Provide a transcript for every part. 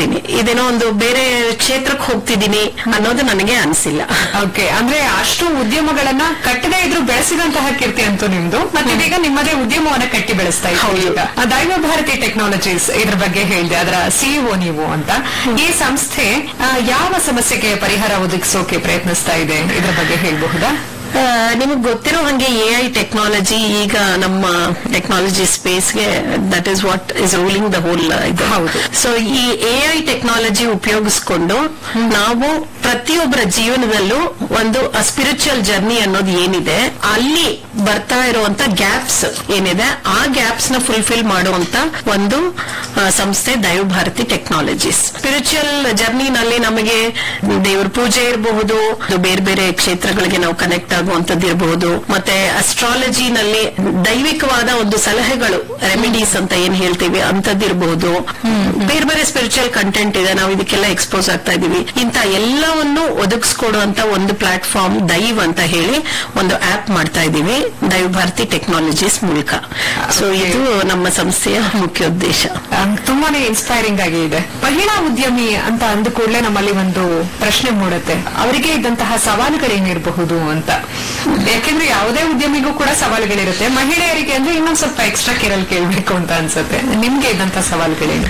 ಇರ್ತೀನಿ ಇದೇನೋ ಒಂದು ಬೇರೆ ಕ್ಷೇತ್ರಕ್ಕೆ ಹೋಗ್ತಿದ್ದೀನಿ ಅನ್ನೋದು ನನಗೆ ಅನ್ಸಿಲ್ಲ ಓಕೆ ಅಂದ್ರೆ ಅಷ್ಟು ಉದ್ಯಮಗಳನ್ನ ಕಟ್ಟದೇ ಇದ್ರು ಬೆಳೆಸಿದಂತಹ ಕೀರ್ತಿ ಅಂತೂ ನಿಮ್ದು ಮತ್ತೆ ಇದೀಗ ನಿಮ್ಮದೇ ಉದ್ಯಮವನ್ನ ಕಟ್ಟಿ ಬೆಳೆಸ್ತಾ ಇದ್ದೀವಿ ಹೌದು. ಈಗ ಆ ದೈವ ಭಾರತಿ ಟೆಕ್ನಾಲಜೀಸ್ ಇದ್ರ ಬಗ್ಗೆ ಹೇಳಿದೆ ಅದರ ಸಿಇಒ ನೀವು ಅಂತ ಈ ಸಂಸ್ಥೆ ಆ, ಯಾವ ಸಮಸ್ಯೆಗೆ ಪರಿಹಾರ ಒದಗಿಸೋಕೆ ಪ್ರಯತ್ನಿಸ್ತಾ ಇದೆ ಇದ್ರ ಬಗ್ಗೆ ಹೇಳಬಹುದಾ ನಿಮಗೆ ಗೊತ್ತಿರೋ ಹಂಗೆ ಎ ಐ ಟೆಕ್ನಾಲಜಿ ಈಗ ನಮ್ಮ ಟೆಕ್ನಾಲಜಿ ಸ್ಪೇಸ್ಗೆ that is what is ruling the whole ಇದು ಹೌದು. ಸೊ ಈ ಎ ಐ ಟೆಕ್ನಾಲಜಿ ಉಪಯೋಗಿಸ್ಕೊಂಡು ನಾವು ಪ್ರತಿಯೊಬ್ಬರ ಜೀವನದಲ್ಲೂ ಒಂದು ಸ್ಪಿರಿಚುವಲ್ ಜರ್ನಿ ಅನ್ನೋದು ಏನಿದೆ ಅಲ್ಲಿ ಬರ್ತಾ ಇರುವಂತ ಗ್ಯಾಪ್ಸ್ ಏನಿದೆ ಆ ಗ್ಯಾಪ್ಸ್ ನ ಫುಲ್ಫಿಲ್ ಮಾಡುವಂತ ಒಂದು ಆ, ಸಂಸ್ಥೆ ದೈವಭಾರತಿ ಟೆಕ್ನಾಲಜೀಸ್ ಸ್ಪಿರಿಚುವಲ್ ಜರ್ನಿನಲ್ಲಿ ನಮಗೆ ದೇವ್ರ ಪೂಜೆ ಇರಬಹುದು ಬೇರೆ ಬೇರೆ ಕ್ಷೇತ್ರಗಳಿಗೆ ನಾವು ಕನೆಕ್ಟ್ ಆಗುವಂತದ್ದು ಇರಬಹುದು ಮತ್ತೆ ಅಸ್ಟ್ರಾಲಜಿನಲ್ಲಿ ದೈವಿಕವಾದ ಒಂದು ಸಲಹೆಗಳು ರೆಮಿಡೀಸ್ ಅಂತ ಏನ್ ಹೇಳ್ತೀವಿ ಅಂತದ್ದಿರಬಹುದು ಬೇರೆ ಬೇರೆ ಸ್ಪಿರಿಚುವಲ್ ಕಂಟೆಂಟ್ ಇದೆ ನಾವು ಇದಕ್ಕೆಲ್ಲ ಎಕ್ಸ್ಪೋಸ್ ಆಗ್ತಾ ಇದೀವಿ ಇಂತ ಎಲ್ಲವನ್ನು ಒದಗಿಸ್ಕೊಡುವಂತ ಒಂದು ಪ್ಲಾಟ್ಫಾರ್ಮ್ ದೈವ್ ಅಂತ ಹೇಳಿ ಒಂದು ಆಪ್ ಮಾಡ್ತಾ ಇದೀವಿ ದೈವ್ ಭಾರತಿ ಟೆಕ್ನಾಲಜೀಸ್ ಮೂಲಕ ಸೊ ಇದು ನಮ್ಮ ಸಂಸ್ಥೆಯ ಮುಖ್ಯ ಉದ್ದೇಶ ಆ, ತುಂಬಾನೇ ಇನ್ಸ್ಪೈರಿಂಗ್ ಆಗಿ ಇದೆ ಮಹಿಳಾ ಉದ್ಯಮಿ ಅಂತ ಅಂದ ಕೂಡಲೇ ನಮ್ಮಲ್ಲಿ ಒಂದು ಪ್ರಶ್ನೆ ಮೂಡುತ್ತೆ ಅವರಿಗೆ ಇದ್ದಂತಹ ಸವಾಲುಗಳೇನಿರಬಹುದು ಅಂತ ಯಾಕೆಂದ್ರೆ ಯಾವುದೇ ಉದ್ಯಮಿಗೂ ಕೂಡ ಸವಾಲುಗಳಿರುತ್ತೆ ಮಹಿಳೆಯರಿಗೆ ಅಂದ್ರೆ ಇನ್ನೊಂದ್ ಸ್ವಲ್ಪ ಎಕ್ಸ್ಟ್ರಾ ಕೇರಲ್ ಕೇಳ್ಬೇಕು ಅಂತ ಅನ್ಸುತ್ತೆ ನಿಮ್ಗೆ ಇದ್ದಂತಹ ಸವಾಲುಗಳೇನು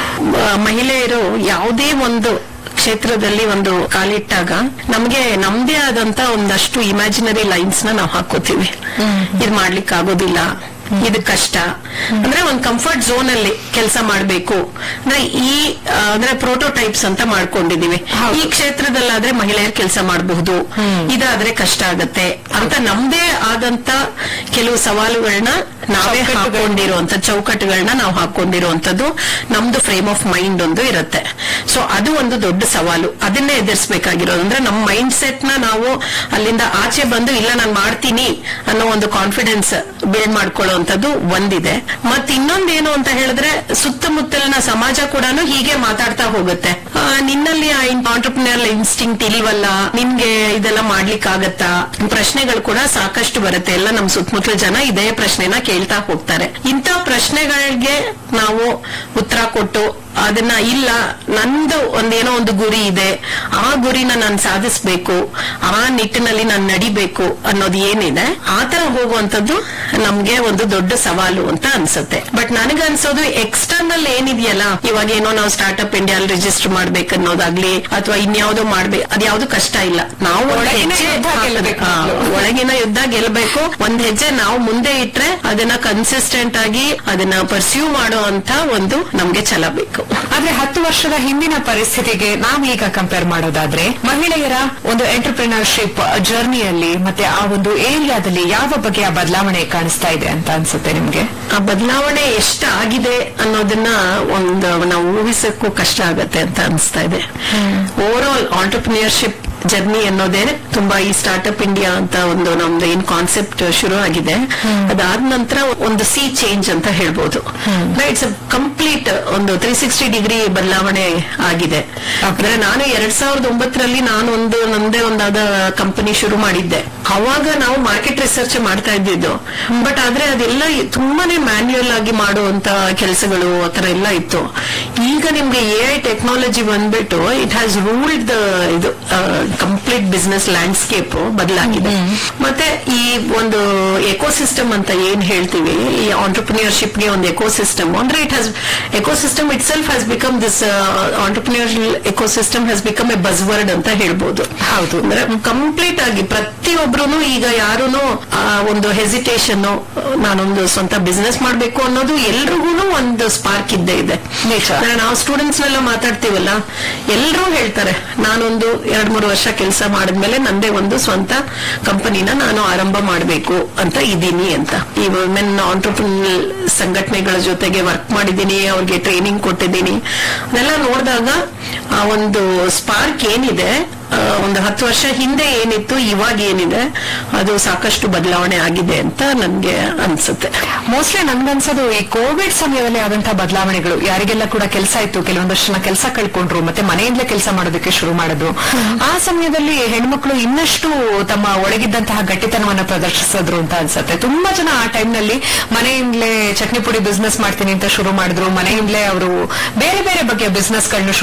ಮ- ಮಹಿಳೆಯರು ಯಾವುದೇ ಒಂದು ಕ್ಷೇತ್ರದಲ್ಲಿ ಒಂದು ಕಾಲಿಟ್ಟಾಗ ನಮಗೆ ನಮ್ದೇ ಆದಂತ ಒಂದಷ್ಟು ಇಮ್ಯಾಜಿನರಿ ಲೈನ್ಸ್ ನ ನಾವು ಹಾಕೋತೀವಿ ಇದು ಮಾಡ್ಲಿಕ್ಕೆ ಆಗೋದಿಲ್ಲ ಇದು ಕಷ್ಟ ಅಂದ್ರೆ ಒಂದು ಕಂಫರ್ಟ್ ಝೋನ್ ಅಲ್ಲಿ ಕೆಲಸ ಮಾಡಬೇಕು ಅಂದ್ರೆ ಈ ಆ, ಅಂದ್ರೆ ಪ್ರೋಟೋಟೈಪ್ಸ್ ಅಂತ ಮಾಡ್ಕೊಂಡಿದೀವಿ ಈ ಕ್ಷೇತ್ರದಲ್ಲಾದ್ರೆ ಮಹಿಳೆಯರು ಕೆಲಸ ಮಾಡಬಹುದು ಇದಾದ್ರೆ ಕಷ್ಟ ಆಗತ್ತೆ ಅಂತ ನಮ್ದೇ ಆದಂತ ಕೆಲವು ಸವಾಲುಗಳನ್ನ ನಾವೇ ಚೌಕಟ್ಟುಗಳನ್ನ. ಹಾಕೊಂಡಿರುವಂತ ಚೌಕಟ್ಟುಗಳನ್ನ ನಾವು ಹಾಕೊಂಡಿರುವಂತದ್ದು ನಮ್ದು ಫ್ರೇಮ್ ಆಫ್ ಮೈಂಡ್ ಒಂದು ಇರುತ್ತೆ ಸೊ ಅದು ಒಂದು ದೊಡ್ಡ ಸವಾಲು ಅದನ್ನೇ ಎದುರಿಸಬೇಕಾಗಿರೋದು ಅಂದ್ರೆ ನಮ್ಮ ಮೈಂಡ್ ಸೆಟ್ ನ ನಾವು ಅಲ್ಲಿಂದ ಆಚೆ ಬಂದು ಇಲ್ಲ ನಾನು ಮಾಡ್ತೀನಿ ಅನ್ನೋ ಒಂದು ಕಾನ್ಫಿಡೆನ್ಸ್ ಬಿಲ್ಡ್ ಮಾಡ್ಕೊಳ್ಳುವಂತದ್ದು ಒಂದಿದೆ ಮತ್ ಇನ್ನೊಂದೇನು ಅಂತ ಹೇಳಿದ್ರೆ ಸುತ್ತಮುತ್ತಲಿನ ಸಮಾಜ ಕೂಡ ಹೀಗೆ ಮಾತಾಡ್ತಾ ಹೋಗುತ್ತೆ ಆ, ನಿನ್ನಲ್ಲಿ ಆ ಆಂಟರ್ಪ್ರಿನರ್ ಇನ್ಸ್ಟಿಂಕ್ಟ್ ಇಲ್ವಲ್ಲ ನಿನ್ಗೆ ಇದೆಲ್ಲ ಮಾಡ್ಲಿಕ್ಕೆ ಆಗತ್ತಾ ಪ್ರಶ್ನೆಗಳು ಕೂಡ ಸಾಕಷ್ಟು ಬರುತ್ತೆ ಎಲ್ಲ ನಮ್ ಸುತ್ತಮುತ್ತಲ ಜನ ಇದೇ ಪ್ರಶ್ನೆನ ಕೇಳ್ತಾ ಹೋಗ್ತಾರೆ ಇಂಥ ಪ್ರಶ್ನೆಗಳಿಗೆ ನಾವು ಉತ್ತರ ಕೊಟ್ಟು ಅದನ್ನ ಇಲ್ಲ ನಂದು ಒಂದೇನೋ ಒಂದು ಗುರಿ ಇದೆ ಆ ಗುರಿನ ನಾನು ಸಾಧಿಸ್ಬೇಕು ಆ ನಿಟ್ಟಿನಲ್ಲಿ ನಾನು ನಡಿಬೇಕು ಅನ್ನೋದು ಏನಿದೆ ಆ ತರ ಹೋಗುವಂತದ್ದು ನಮ್ಗೆ ಒಂದು ದೊಡ್ಡ ಸವಾಲು ಅಂತ ಅನ್ಸುತ್ತೆ ಬಟ್ ನನಗನ್ಸೋದು ಎಕ್ಸ್ಟರ್ನಲ್ ಏನಿದೆಯಲ್ಲ ಇವಾಗ ಏನೋ ನಾವು ಸ್ಟಾರ್ಟ್ಅಪ್ ಇಂಡಿಯಾ ರಿಜಿಸ್ಟರ್ ಮಾಡ್ಬೇಕನ್ನೋದಾಗ್ಲಿ ಅಥವಾ ಇನ್ಯಾವುದೋ ಮಾಡ್ಬೇಕು ಅದ್ಯಾವ್ದು ಕಷ್ಟ ಇಲ್ಲ ನಾವು ಒಂದ್ ಒಳಗಿನ ಹೆಜ್ಜೆ ಯುದ್ಧ ಹಾಕೋದು- ಗೆಲ್ಬೇಕು. ಹಾ, ಒಳಗಿನ ಯುದ್ಧ ಗೆಲ್ಬೇಕು ಒಂದ್ ಹೆಜ್ಜೆ ನಾವು ಮುಂದೆ ಇಟ್ರೆ ಅದನ್ನ ಕನ್ಸಿಸ್ಟೆಂಟ್ ಆಗಿ ಅದನ್ನ ಪರ್ಸ್ಯೂ ಮಾಡೋ ಅಂತ ಒಂದು ನಮ್ಗೆ ಛಲ ಬೇಕು ಆದ್ರೆ ಹತ್ತು ವರ್ಷದ ಹಿಂದಿನ ಪರಿಸ್ಥಿತಿಗೆ ನಾವೀಗ ಕಂಪೇರ್ ಮಾಡೋದಾದ್ರೆ ಮಹಿಳೆಯರ ಒಂದು ಎಂಟರ್ಪ್ರಿನರ್ಶಿಪ್ ಜರ್ನಿಯಲ್ಲಿ ಮತ್ತೆ ಆ ಒಂದು ಏರಿಯಾದಲ್ಲಿ ಯಾವ ಬಗೆಯ ಬದಲಾವಣೆ ಕಾಣಿಸ್ತಾ ಇದೆ ಅಂತ ಅನ್ಸುತ್ತೆ ನಿಮ್ಗೆ ಆ ಬದಲಾವಣೆ ಎಷ್ಟಾಗಿದೆ ಅನ್ನೋದನ್ನ ಒಂದು ನಾವು ಊಹಿಸಕ್ಕೂ ಕಷ್ಟ ಆಗತ್ತೆ ಅಂತ ಅನಿಸ್ತಾ ಇದೆ ಓವರ್ ಆಲ್ ಆಂಟರ್ಪ್ರಿನಿಯರ್ಶಿಪ್ ಜರ್ನಿ ಅನ್ನೋದೇ ತುಂಬಾ ಈ ಸ್ಟಾರ್ಟ್ಅಪ್ ಇಂಡಿಯಾ ಅಂತ ಒಂದು ನಮ್ದು ಏನ್ ಕಾನ್ಸೆಪ್ಟ್ ಶುರು ಆಗಿದೆ ಅದಾದ ನಂತರ ಒಂದು ಸಿ ಚೇಂಜ್ ಅಂತ ಹೇಳ್ಬೋದು ಇಟ್ಸ್ ಕಂಪ್ಲೀಟ್ ಒಂದು ತ್ರೀ ಸಿಕ್ಸ್ಟಿ ಡಿಗ್ರಿ ಬದಲಾವಣೆ ಆಗಿದೆ ಅಂದ್ರೆ ನಾನು ಎರಡ್ ಸಾವಿರದ ಒಂಬತ್ತರಲ್ಲಿ ನಾನು ಒಂದು ನಂದೇ ಒಂದಾದ ಕಂಪನಿ ಶುರು ಮಾಡಿದ್ದೆ ಅವಾಗ ನಾವು ಮಾರ್ಕೆಟ್ ರಿಸರ್ಚ್ ಮಾಡ್ತಾ ಇದ್ದಿದ್ದು ಬಟ್ ಆದ್ರೆ ಅದೆಲ್ಲ ತುಂಬಾನೇ ಮ್ಯಾನ್ಯುಯಲ್ ಆಗಿ ಮಾಡುವಂತ ಕೆಲಸಗಳು ಆತರ ಎಲ್ಲ ಇತ್ತು ಈಗ ನಿಮ್ಗೆ ಎ ಐ ಟೆಕ್ನಾಲಜಿ ಬಂದ್ಬಿಟ್ಟು ಇಟ್ ಹ್ಯಾಸ್ ರೂಲ್ಡ್ ದ ಇದು ಕಂಪ್ಲೀಟ್ ಬಿಸ್ನೆಸ್ ಲ್ಯಾಂಡ್ಸ್ಕೇಪ್ ಬದಲಾಗಿದೆ ಮತ್ತೆ ಈ ಒಂದು ಎಕೋಸಿಸ್ಟಮ್ ಅಂತ ಏನ್ ಹೇಳ್ತೀವಿ ಈ ಆಂಟರ್ಪ್ರಿನಿಯರ್ಶಿಪ್ ಗೆ ಒಂದು ಎಕೋಸಿಸ್ಟಮ್ ಅಂದ್ರೆ it has ecosystem itself has become this entrepreneur ecosystem has become a buzzword ಅಂತ ಹೇಳ್ಬೋದು ಹೌದು ಅಂದ್ರೆ ಕಂಪ್ಲೀಟ್ ಆಗಿ ಪ್ರತಿಯೊಬ್ರು ಈಗ ಯಾರು ಒಂದು ಹೆಸಿಟೇಷನ್ ನಾನೊಂದು ಸ್ವಂತ ಬಿಸ್ನೆಸ್ ಮಾಡ್ಬೇಕು ಅನ್ನೋದು ಎಲ್ರಿಗೂ ಒಂದು ಸ್ಪಾರ್ಕ್ ಇದ್ದೇ ಇದೆ ನಿಜ. ಅಂದ್ರೆ ನಾವು ಸ್ಟೂಡೆಂಟ್ಸ್ ನೆಲ್ಲ ಮಾತಾಡ್ತೀವಲ್ಲ ಎಲ್ಲರೂ ಹೇಳ್ತಾರೆ ನಾನೊಂದು ಎರಡ್ ಮೂರು ವರ್ಷ ಕೆಲಸ ಮಾಡಿದ್ಮೇಲೆ ನಂದೇ ಒಂದು ಸ್ವಂತ ಕಂಪನಿನ ನಾನು ಆರಂಭ ಮಾಡಬೇಕು ಅಂತ ಇದ್ದೀನಿ ಅಂತ ಈ ವುಮೆನ್ ಆಂಟರ್ಪ್ರಿನಲ್ ಸಂಘಟನೆಗಳ ಜೊತೆಗೆ ವರ್ಕ್ ಮಾಡಿದ್ದೀನಿ ಅವ್ರಿಗೆ ಟ್ರೈನಿಂಗ್ ಕೊಟ್ಟಿದ್ದೀನಿ ಅದೆಲ್ಲ ನೋಡಿದಾಗ ಆ ಒಂದು ಸ್ಪಾರ್ಕ್ ಏನಿದೆ ಆ, ಒಂದು ಹತ್ತು ವರ್ಷ ಹಿಂದೆ ಏನಿತ್ತು ಇವಾಗ ಏನಿದೆ ಅದು ಸಾಕಷ್ಟು ಬದಲಾವಣೆ ಆಗಿದೆ ಅಂತ ನನ್ಗೆ ಅನ್ಸುತ್ತೆ ಮೋಸ್ಟ್ಲಿ ನನ್ಗನ್ಸೋದು ಈ ಕೋವಿಡ್ ಸಮಯದಲ್ಲಿ ಆದಂತಹ ಬದಲಾವಣೆಗಳು ಯಾರಿಗೆಲ್ಲ ಕೂಡ ಕೆಲಸ ಇತ್ತು ಕೆಲವೊಂದಷ್ಟು ಜನ ಕೆಲಸ ಕಳ್ಕೊಂಡ್ರು ಮತ್ತೆ ಮನೆಯಿಂದಲೇ ಕೆಲಸ ಮಾಡೋದಕ್ಕೆ ಶುರು ಮಾಡಿದ್ರು ಆ ಸಮಯದಲ್ಲಿ ಹೆಣ್ಮಕ್ಳು ಇನ್ನಷ್ಟು ತಮ್ಮ ಒಳಗಿದ್ದಂತಹ ಗಟ್ಟಿತನವನ್ನ ಪ್ರದರ್ಶಿಸಿದ್ರು ಅಂತ ಅನ್ಸುತ್ತೆ ತುಂಬಾ ಜನ ಆ ಟೈಮ್ ನಲ್ಲಿ ಮನೆಯಿಂದಲೇ ಚಟ್ನಿ ಪುಡಿ ಬಿಸ್ನೆಸ್ ಮಾಡ್ತೀನಿ ಅಂತ ಶುರು ಮಾಡಿದ್ರು ಮನೆಯಿಂದಲೇ ಅವರು ಬೇರೆ ಬೇರೆ ಬಗೆಯ ಬಿಸ್ನೆಸ್ ಗಳನ್ನ